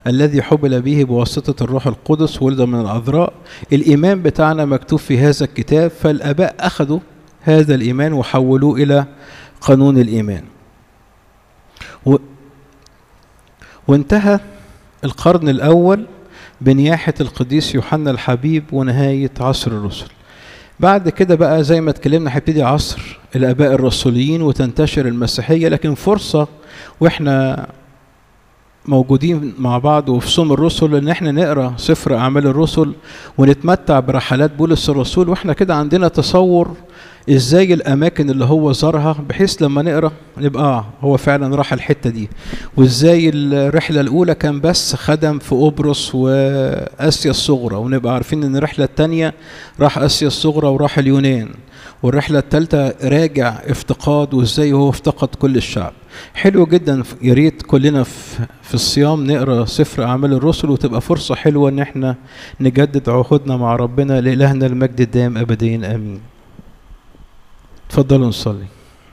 الذي حبل به بواسطة الروح القدس ولد من العذراء الإيمان بتاعنا مكتوب في هذا الكتاب فالآباء أخذوا هذا الإيمان وحولوه إلى قانون الإيمان و... وانتهى القرن الأول بنياحة القديس يوحنا الحبيب ونهاية عصر الرسل بعد كده بقى زي ما اتكلمنا هيبتدي عصر الآباء الرسوليين وتنتشر المسيحية لكن فرصة واحنا موجودين مع بعض وفي صوم الرسل ان احنا نقرا سفر اعمال الرسل ونتمتع برحلات بولس الرسول واحنا كده عندنا تصور ازاي الاماكن اللي هو زارها بحيث لما نقرا نبقى آه هو فعلا راح الحته دي وازاي الرحله الاولى كان بس خدم في قبرص واسيا الصغرى ونبقى عارفين ان الرحله الثانيه راح اسيا الصغرى وراح اليونان والرحله الثالثه راجع افتقاد وازاي هو افتقد كل الشعب حلو جدا يا ريت كلنا في, في الصيام نقرا سفر اعمال الرسل وتبقى فرصه حلوه ان احنا نجدد عهودنا مع ربنا لالهنا المجد الدائم ابديا امين تفضلوا نصلي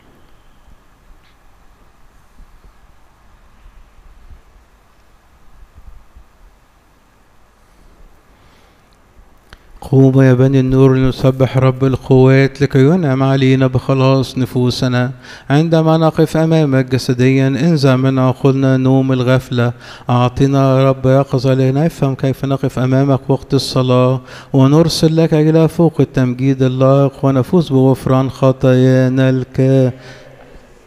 قوموا يا بني النور لنسبح رب القوات لكي ينعم علينا بخلاص نفوسنا عندما نقف أمامك جسديا انزع من عقولنا نوم الغفلة أعطنا يا رب يقظة لنفهم كيف نقف أمامك وقت الصلاة ونرسل لك إلى فوق التمجيد اللائق ونفوز بغفران خطايانا الكافية